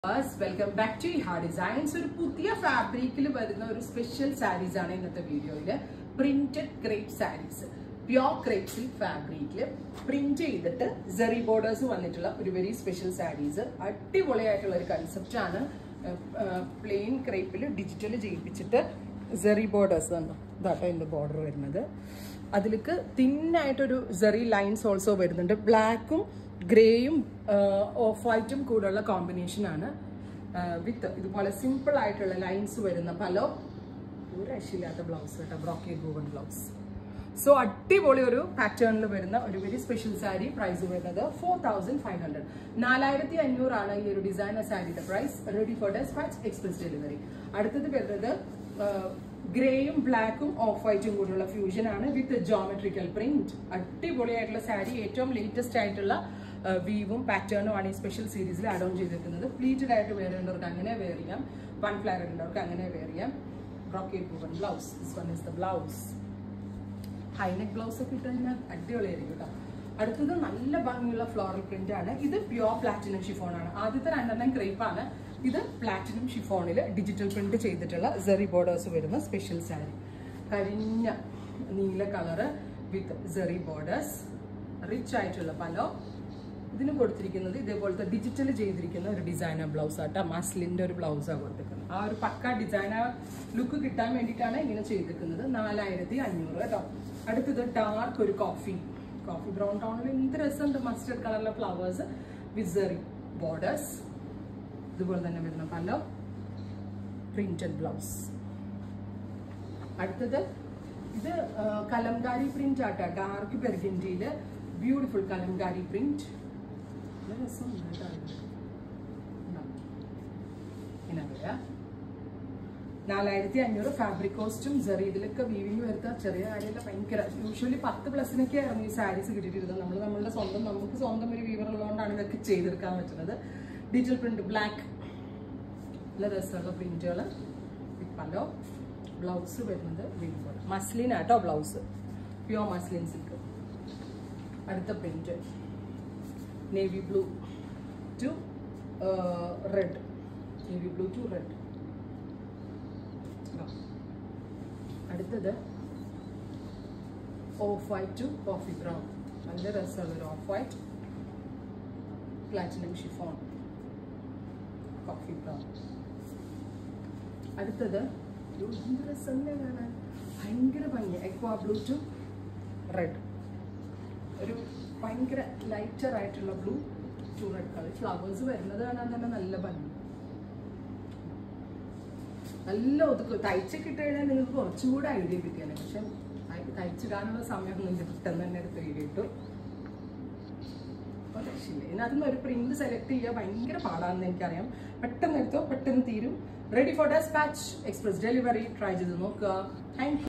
welcome back to ഹാ designs ഒരു പുതിയ ഫാബ്രിക്കിൽ വരുന്ന ഒരു സ്പെഷ്യൽ സാരീസ് ആണ് ഇന്നത്തെ വീഡിയോയിൽ printed crepe sarees pure crepe silk ഫാബ്രിക്കിൽ പ്രിന്റ് ചെയ്തിട്ട് സെറി ബോർഡേഴ്സ് വന്നിട്ടുള്ള ഒരു വെരി സ്പെഷ്യൽ സാരീസ് അടിപൊളിയായിട്ടുള്ള ഒരു കൺസെപ്റ്റ് ആണ് പ്ലെയിൻ ക്രേപ്പിൽ ഡിജിറ്റൽ ചെയ്യിപ്പിച്ചിട്ട് സെറി ബോർഡേഴ്സ് കണ്ടോ ഇതാട്ടോ ഇതിന്റെ ബോർഡർ വരുന്നത് അതിലേക്ക് തിന്നായിട്ടൊരു സെറി ലൈൻസ് ഓൾസോ വരുന്നുണ്ട് ബ്ലാക്കും ഗ്രേയും ഓഫ് വൈറ്റും കൂടെയുള്ള കോമ്പിനേഷൻ ആണ് വിത്ത് ഇതുപോലെ സിമ്പിൾ ആയിട്ടുള്ള ലൈൻസ് വരുന്ന പല ഒരു രക്ഷയില്ലാത്ത ബ്ലൗസ് കേട്ടോ ബ്രോക്കേഡ് ഗൂവൺ ബ്ലൗസ് സോ അടിപൊളി ഒരു പാറ്റേണിൽ വരുന്ന ഒരു വെരി സ്പെഷ്യൽ സാരി പ്രൈസ് വരുന്നത് ഫോർ തൗസൻഡ് ഫൈവ് ഹൺഡ്രഡ് നാലായിരത്തി അഞ്ഞൂറാണ് ഈ ഒരു ഡിസൈനർ സാരിയുടെ price ready for despatch express delivery അടുത്തത് വരുന്നത് ഗ്രേയും ബ്ലാക്കും ഓഫ് വൈറ്റും കൂടിയുള്ള ഫ്യൂഷൻ ആണ് വിത്ത് ജോമെട്രിക്കൽ പ്രിന്റ് അടിപൊളിയായിട്ടുള്ള സാരി ഏറ്റവും ലേറ്റസ്റ്റ് ആയിട്ടുള്ള വീവും പാറ്റേണും ആണ് ഈ സ്പെഷ്യൽ സീരീസിൽ ആഡ് ഓൺ ചെയ്തിരിക്കുന്നത് പ്ലീറ്റഡ് ആയിട്ട് വെയർ ചെയ്യേണ്ടവർക്ക് അങ്ങനെ വെയർ ചെയ്യാം വൺ ഫ്ലയർ ഉണ്ടവർക്ക് അങ്ങനെ വെയർ ചെയ്യാം ബ്രോക്കേഡ് പൂവൻ blouse this one is the blouse high neck blouse ഒക്കെ ഇട്ട് കഴിഞ്ഞാൽ അടിപൊളിയായിരിക്കും കേട്ടോ അടുത്തത് നല്ല ഭംഗിയുള്ള ഫ്ലോറൽ പ്രിന്റ് ആണ് ഇത് പ്യോർ പ്ലാറ്റിനം ഷിഫോൺ ആണ് ആദ്യത്തെ രണ്ടെണ്ണം ക്രേപ്പ് ആണ് ഇത് പ്ലാറ്റിനം ഷിഫോണിൽ ഡിജിറ്റൽ പ്രിന്റ് ചെയ്തിട്ടുള്ള സെറി ബോർഡേഴ്സ് വരുന്ന സ്പെഷ്യൽ സാരി കരിഞ്ഞ നീല കളറ് വിത്ത് സെറി ബോർഡേഴ്സ് റിച്ച് ആയിട്ടുള്ള പലോ ഇതിന് കൊടുത്തിരിക്കുന്നത് ഇതേപോലത്തെ ഡിജിറ്റൽ ചെയ്തിരിക്കുന്ന ഒരു ഡിസൈനർ ബ്ലൗസ് ആട്ടോ മസ്ലിന്റെ ഒരു ബ്ലൗസാണ് കൊടുത്തിരിക്കുന്നത് ആ ഒരു പക്ക ഡിസൈനർ ലുക്ക് കിട്ടാൻ വേണ്ടിയിട്ടാണ് ഇങ്ങനെ ചെയ്തിരിക്കുന്നത് നാലായിരത്തി അഞ്ഞൂറ് കേട്ടോ അടുത്തത് ഡാർക്ക് ഒരു കോഫി കോഫി ബ്രൗൺ ടൗണിൽ എന്ത് രസമുണ്ട് മസ്റ്റർഡ് കളറിലെ ഫ്ലവേഴ്സ് വിസറി ബോർഡേഴ്സ് ഇതുപോലെ തന്നെ വരുന്ന പല പ്രിന്റഡ് ബ്ലൗസ് അടുത്തത് ഇത് കലംകാരി പ്രിന്റ് ആട്ടോ ഡാർക്ക് ബെർഗൻറ്റിയിൽ ബ്യൂട്ടിഫുൾ കലംകാരി പ്രിന്റ് നല്ല രസമുണ്ട് കേട്ടോ ഇങ്ങനെ വരാം നാലായിരത്തി അഞ്ഞൂറ് ഫാബ്രിക് കോസ്റ്റും ചെറിയ ഇതിലൊക്കെ വീവിങ് വരുത്ത ചെറിയ കാര്യമല്ല ഭയങ്കര യൂഷ്വലി പത്ത് പ്ലസിനൊക്കെ ആയിരുന്നു ഈ സാരീസ് കിട്ടിയിട്ടിരുന്നത് നമ്മൾ നമ്മളുടെ സ്വന്തം നമുക്ക് സ്വന്തം ഒരു വീവർ ഉള്ളതുകൊണ്ടാണ് ഇതൊക്കെ ചെയ്തെടുക്കാൻ പറ്റുന്നത് ഡിജിറ്റൽ പ്രിന്റ് ബ്ലാക്ക് നല്ല രസമുള്ള പ്രിന്റുകൾ പലോ ബ്ലൗസ് വരുന്നത് വീവ് മസ്ലിൻ ആട്ടോ ബ്ലൗസ് പ്യോർ മസ്ലിൻ സിൽക്ക് അടുത്ത print navy blue to red navy blue to red അടുത്തത് off white to coffee brown നല്ല രസമുള്ള ഒരു off white platinum chiffon coffee brown അടുത്തത് എന്ത് രസം കാണാൻ ഭയങ്കര ഭംഗി എക്വാ ബ്ലൂ ടു റെഡ് ഒരു ഭയങ്കര ലൈറ്റർ ആയിട്ടുള്ള blue to red colour flowers വരുന്നത് കാണാൻ തന്നെ നല്ല ഭംഗി നല്ല ഒതുക്കും തയ്ച്ചൊക്കെ ഇട്ട് കഴിഞ്ഞാൽ നിങ്ങൾക്ക് കുറച്ചുകൂടെ ഐഡിയ കിട്ടിയാണ് പക്ഷെ തയ്ച്ചിടാനുള്ള സമയമൊന്നും പെട്ടെന്ന് തന്നെ എടുത്ത് കിട്ടും രക്ഷയില്ല ഇതിനകത്തുനിന്ന് ഒരു പ്രിന്റ് സെലക്ട് ചെയ്യുക ഭയങ്കര പാടാണെന്ന് എനിക്കറിയാം പെട്ടെന്ന് എടുത്തോ പെട്ടെന്ന് തീരും ready for despatch express delivery try ചെയ്ത് നോക്കുക താങ്ക്